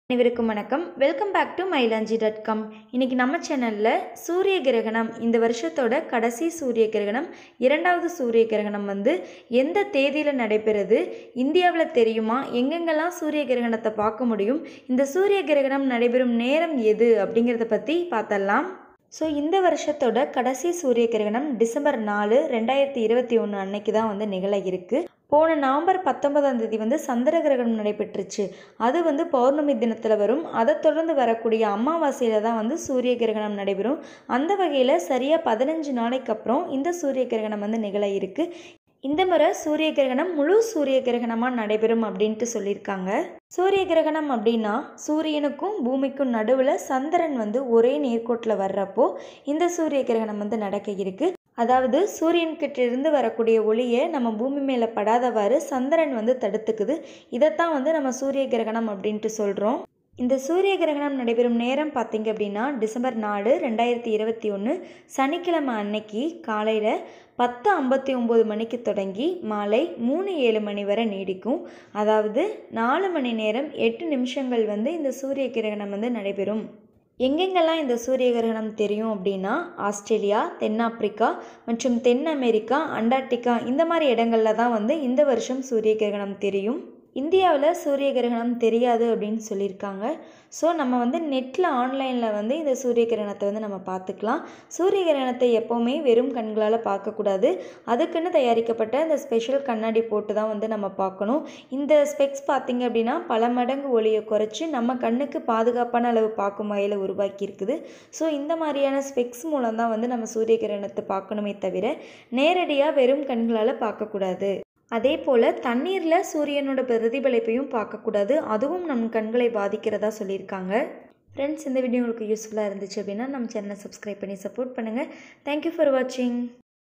அனைவருக்கும் வணக்கம் welcome back to Mayilanji dot com இன்றைக்கி நம்ம சேனலில் சூரிய கிரகணம் இந்த வருஷத்தோட கடைசி சூரிய கிரகணம் இரண்டாவது சூரிய கிரகணம் வந்து எந்த தேதியில் நடைபெறுது இந்தியாவில் தெரியுமா எங்கெங்கெல்லாம் சூரிய கிரகணத்தை பார்க்க முடியும் இந்த சூரிய கிரகணம் நடைபெறும் நேரம் எது அப்படிங்கிறத பற்றி பார்த்தரலாம் ஸோ இந்த வருஷத்தோட கடைசி சூரிய கிரகணம் டிசம்பர் நாலு ரெண்டாயிரத்தி இருபத்தி ஒன்று அன்னைக்கு தான் வந்து நிகழ இருக்கு போன நவம்பர் பத்தொன்பதாம் தேதி வந்து சந்திர கிரகணம் நடைபெற்றுச்சு அது வந்து பௌர்ணமி தினத்தில் வரும் அதை தொடர்ந்து வரக்கூடிய அமாவாசையில் தான் வந்து சூரிய கிரகணம் நடைபெறும் அந்த வகையில் சரியாக பதினஞ்சு நாளைக்கு அப்புறம் இந்த சூரிய கிரகணம் வந்து நிகழ இருக்கு இந்த முறை சூரிய கிரகணம் முழு சூரிய கிரகணமாக நடைபெறும் அப்படின்ட்டு சொல்லியிருக்காங்க சூரிய கிரகணம் அப்படின்னா சூரியனுக்கும் பூமிக்கும் நடுவில் சந்திரன் வந்து ஒரே நேர்கோட்டில் வர்றப்போ இந்த சூரிய கிரகணம் வந்து நடக்க இருக்கு அதாவது சூரியன்கிட்ட இருந்து வரக்கூடிய ஒளியை நம்ம பூமி மேலே படாதவாறு சந்திரன் வந்து தடுத்துக்குது இதைத்தான் வந்து நம்ம சூரிய கிரகணம் அப்படின்ட்டு சொல்கிறோம் இந்த சூரிய கிரகணம் நடைபெறும் நேரம் பார்த்தீங்க அப்படின்னா டிசம்பர் நாலு ரெண்டாயிரத்தி இருபத்தி ஒன்று சனிக்கிழமை அன்னைக்கு காலையில் பத்து ஐம்பத்தி ஒம்பது மணிக்கு தொடங்கி மாலை மூணு ஏழு மணி வரை நீடிக்கும் அதாவது நாலு மணி நேரம் எட்டு நிமிஷங்கள் வந்து இந்த சூரிய கிரகணம் வந்து நடைபெறும் எங்கெங்கெல்லாம் இந்த சூரிய கிரகணம் தெரியும் அப்படின்னா ஆஸ்திரேலியா தென்னாப்பிரிக்கா மற்றும் தென் அமெரிக்கா அண்டார்டிகா இந்த மாதிரி இடங்களில் தான் வந்து இந்த வருஷம் சூரிய கிரகணம் தெரியும் இந்தியாவில் சூரிய கிரகணம் தெரியாது அப்படின்னு சொல்லியிருக்காங்க ஸோ நம்ம வந்து நெட்டில் ஆன்லைனில் வந்து இந்த சூரிய கிரகணத்தை வந்து நம்ம பார்த்துக்கலாம் சூரிய கிரகணத்தை எப்போவுமே வெறும் கண்களால் பார்க்கக்கூடாது அதுக்குன்னு தயாரிக்கப்பட்ட இந்த ஸ்பெஷல் கண்ணாடி போட்டு தான் வந்து நம்ம பார்க்கணும் இந்த ஸ்பெக்ஸ் பார்த்திங்க அப்படின்னா பல மடங்கு ஒளியை குறைச்சி நம்ம கண்ணுக்கு பாதுகாப்பான அளவு பார்க்கும் வகையில் உருவாக்கி இருக்குது ஸோ இந்த மாதிரியான ஸ்பெக்ஸ் மூலம் தான் வந்து நம்ம சூரிய கிரகணத்தை பார்க்கணுமே தவிர நேரடியாக வெறும் கண்களால் பார்க்கக்கூடாது அதே போல் தண்ணீரில் சூரியனோட பிரதிபலிப்பையும் பார்க்கக்கூடாது அதுவும் நம் கண்களை பாதிக்கிறதா சொல்லியிருக்காங்க ஃப்ரெண்ட்ஸ் இந்த வீடியோ உங்களுக்கு யூஸ்ஃபுல்லாக இருந்துச்சு அப்படின்னா நம்ம சேனலை சப்ஸ்கிரைப் பண்ணி சப்போர்ட் பண்ணுங்கள் தேங்க்யூ ஃபார் வாட்சிங்